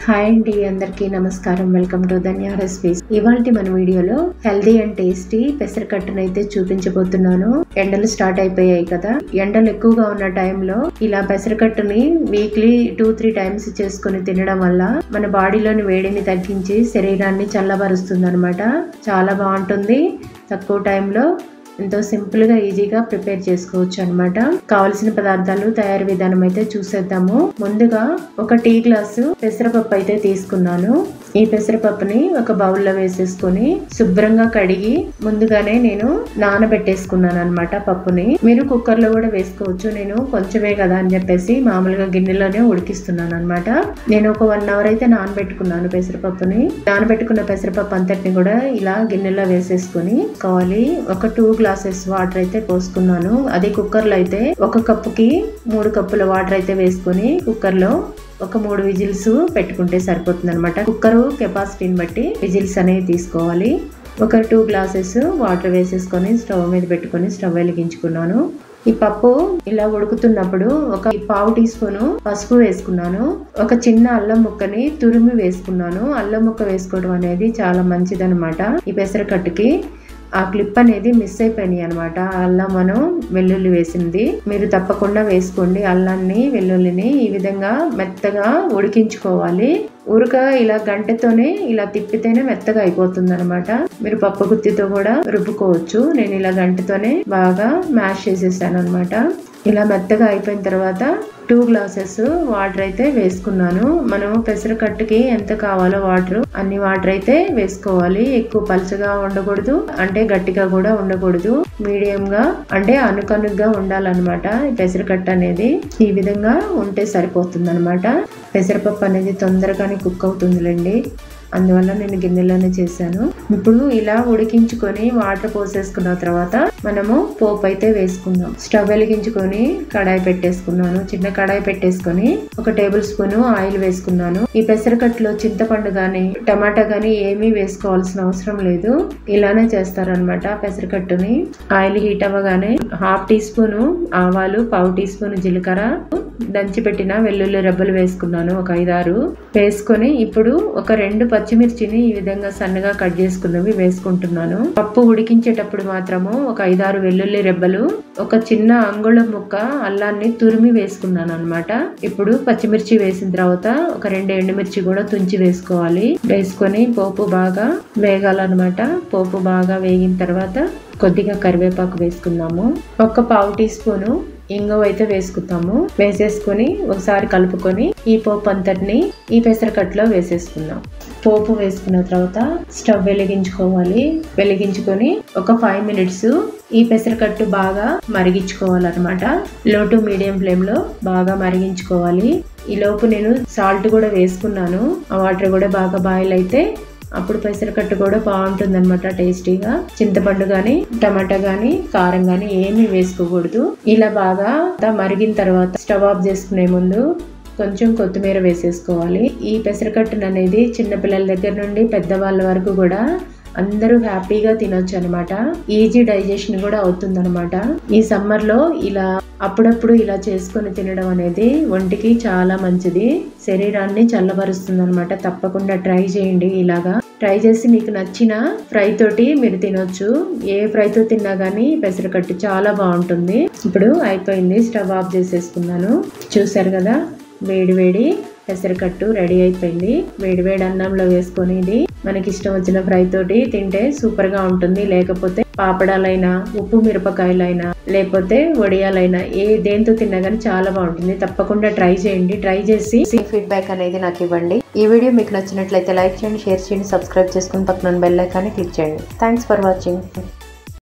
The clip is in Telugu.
హాయ్ అండి అందరికీ నమస్కారం వెల్కమ్ టు ధన్య రెసిపీస్ ఇవాళ మన వీడియోలో హెల్దీ అండ్ టేస్టీ పెసరకట్టును అయితే చూపించబోతున్నాను ఎండలు స్టార్ట్ అయిపోయాయి కదా ఎండలు ఎక్కువగా ఉన్న టైంలో ఇలా పెసరకట్టుని వీక్లీ టూ త్రీ టైమ్స్ చేసుకుని తినడం వల్ల మన బాడీలోని వేడిని తగ్గించి శరీరాన్ని చల్లబరుస్తుంది అనమాట చాలా బాగుంటుంది తక్కువ టైంలో ఎంతో సింపుల్ గా ఈజీగా ప్రిపేర్ చేసుకోవచ్చు అనమాట కావలసిన పదార్థాలు తయారీ విధానం అయితే చూసేద్దాము ముందుగా ఒక టీ గ్లాసు పెసరపప్పు అయితే తీసుకున్నాను ఈ పెసరపప్పుని ఒక బౌల్లో వేసేసుకొని శుభ్రంగా కడిగి ముందుగానే నేను నానబెట్టేసుకున్నాను అనమాట పప్పుని మీరు కుక్కర్ లో కూడా వేసుకోవచ్చు నేను కొంచెమే కదా అని చెప్పేసి మామూలుగా గిన్నెలోనే ఉడికిస్తున్నాను అనమాట నేను ఒక వన్ అవర్ అయితే నానబెట్టుకున్నాను పెసరపప్పుని నానబెట్టుకున్న పెసరపప్పు అంతటిని కూడా ఇలా గిన్నెలో వేసేసుకొని కావాలి ఒక టూ గ్లాసెస్ వాటర్ అయితే పోసుకున్నాను అది కుక్కర్ లో అయితే ఒక కప్పుకి మూడు కప్పుల వాటర్ అయితే వేసుకొని కుక్కర్ లో ఒక మూడు విజిల్స్ పెట్టుకుంటే సరిపోతుంది అనమాట కుక్కర్ కెపాసిటీని బట్టి విజిల్స్ అనేవి తీసుకోవాలి ఒక టూ గ్లాసెస్ వాటర్ వేసేసుకొని స్టవ్ మీద పెట్టుకొని స్టవ్ వెలిగించుకున్నాను ఈ పప్పు ఇలా ఉడుకుతున్నప్పుడు ఒక పావు టీ స్పూన్ పసుపు వేసుకున్నాను ఒక చిన్న అల్లం ముక్కని తురిమి వేసుకున్నాను అల్లం ముక్క వేసుకోవడం అనేది చాలా మంచిదనమాట ఈ పెసరకట్టుకి ఆ క్లిప్ అనేది మిస్ అయిపోయినాయి అనమాట అల్లం మనం వెల్లుల్లి వేసింది మీరు తప్పకుండా వేసుకోండి అల్లాన్ని వెల్లుల్లిని ఈ విధంగా మెత్తగా ఉడికించుకోవాలి ఉరక ఇలా గంటతోనే ఇలా తిప్పితేనే మెత్తగా అయిపోతుంది అనమాట మీరు పప్పు గుత్తితో కూడా రుబ్బుకోవచ్చు నేను ఇలా గంటతోనే బాగా మ్యాష్ చేసేసాను అనమాట ఇలా మెత్తగా అయిపోయిన తర్వాత టూ గ్లాసెస్ వాటర్ అయితే వేసుకున్నాను మనం పెసరకట్టుకి ఎంత కావాలో వాటర్ అన్ని వాటర్ అయితే వేసుకోవాలి ఎక్కువ పలుచగా ఉండకూడదు అంటే గట్టిగా కూడా ఉండకూడదు మీడియం గా అంటే అనుకనుగ్గా ఉండాలన్నమాట ఈ పెసరకట్టు అనేది ఈ విధంగా ఉంటే సరిపోతుంది అనమాట పెసరపప్పు అనేది తొందరగానే కుక్ అవుతుందిలేండి అందువల్ల నేను గిన్నెలోనే చేశాను ఇప్పుడు ఇలా ఉడికించుకొని వాటర్ పోసేసుకున్న తర్వాత మనము పోపు అయితే వేసుకుందాం స్టవ్ వెలిగించుకొని కడాయి పెట్టేసుకున్నాను చిన్న కడాయి పెట్టేసుకొని ఒక టేబుల్ స్పూన్ ఆయిల్ వేసుకున్నాను ఈ పెసరకట్టులో చింతపండు గాని టమాటా గాని ఏమీ వేసుకోవాల్సిన అవసరం లేదు ఇలానే చేస్తారనమాట పెసరకట్టుని ఆయిల్ హీట్ అవ్వగానే హాఫ్ టీ స్పూన్ ఆవాలు పావు టీ స్పూన్ జీలకర్ర దంచి పెట్టిన వెల్లుల్లి రెబ్బలు వేసుకున్నాను ఒక ఐదారు వేసుకొని ఇప్పుడు ఒక రెండు పచ్చిమిర్చిని ఈ విధంగా సన్నగా కట్ చేసుకున్నవి వేసుకుంటున్నాను పప్పు ఉడికించేటప్పుడు మాత్రము ఒక ఐదారు వెల్లుల్లి రెబ్బలు ఒక చిన్న అంగుళం ముక్క అల్లాన్ని తురిమి వేసుకున్నాను అనమాట ఇప్పుడు పచ్చిమిర్చి వేసిన తర్వాత ఒక రెండు ఎండుమిర్చి కూడా తుంచి వేసుకోవాలి వేసుకొని పోపు బాగా వేగాలన్నమాట పోపు బాగా వేగిన తర్వాత కొద్దిగా కరివేపాకు వేసుకుందాము ఒక పావు టీ స్పూను ఇంగువ అయితే వేసుకుంటాము వేసేసుకొని ఒకసారి కలుపుకొని ఈ పోపు అంతటిని ఈ పెసరకట్టులో వేసేసుకుందాం పోపు వేసుకున్న తర్వాత స్టవ్ వెలిగించుకోవాలి వెలిగించుకొని ఒక ఫైవ్ మినిట్స్ ఈ పెసరకట్టు బాగా మరిగించుకోవాలన్నమాట లో టు మీడియం ఫ్లేమ్ లో బాగా మరిగించుకోవాలి ఈ లోపు నేను సాల్ట్ కూడా వేసుకున్నాను ఆ వాటర్ కూడా బాగా బాయిల్ అయితే అప్పుడు పెసరకట్టు కూడా బాగుంటుంది అనమాట టేస్టీగా చింతపండు గాని టమాటా గాని కారం గాని ఏమీ వేసుకోకూడదు ఇలా బాగా మరిగిన తర్వాత స్టవ్ ఆఫ్ చేసుకునే ముందు కొంచెం కొత్తిమీర వేసేసుకోవాలి ఈ పెసరకట్టును అనేది చిన్నపిల్లల దగ్గర నుండి పెద్దవాళ్ళ వరకు కూడా అందరూ హ్యాపీగా తినొచ్చు అనమాట ఈజీ డైజెషన్ కూడా అవుతుంది అనమాట ఈ సమ్మర్ లో ఇలా అప్పుడప్పుడు ఇలా చేసుకొని తినడం అనేది ఒంటికి చాలా మంచిది శరీరాన్ని చల్లబరుస్తుంది అనమాట తప్పకుండా ట్రై చేయండి ఇలాగా ట్రై చేసి మీకు నచ్చిన ఫ్రై తోటి మీరు తినొచ్చు ఏ ఫ్రైతో తిన్నా కానీ పెసరకట్టు చాలా బాగుంటుంది ఇప్పుడు అయిపోయింది స్టవ్ ఆఫ్ చేసేసుకున్నాను చూసారు కదా వేడి వేడి పెసరకట్టు రెడీ అయిపోయింది వేడి వేడి అన్నంలో వేసుకొని ఇది మనకి ఇష్టం వచ్చిన ఫ్రై తోటి తింటే సూపర్ గా ఉంటుంది లేకపోతే పాపడాలైనా ఉప్పు మిరపకాయలైనా లేకపోతే వడియాలైనా ఏ దేంతో తిన్నా కానీ చాలా బాగుంటుంది తప్పకుండా ట్రై చేయండి ట్రై చేసి ఫీడ్బ్యాక్ అనేది నాకు ఇవ్వండి ఈ వీడియో మీకు నచ్చినట్లయితే లైక్ చేయండి షేర్ చేయండి సబ్స్క్రైబ్ చేసుకుని పక్కన బెల్ ఐకాన్ని క్లిక్ చేయండి థ్యాంక్స్ ఫర్ వాచింగ్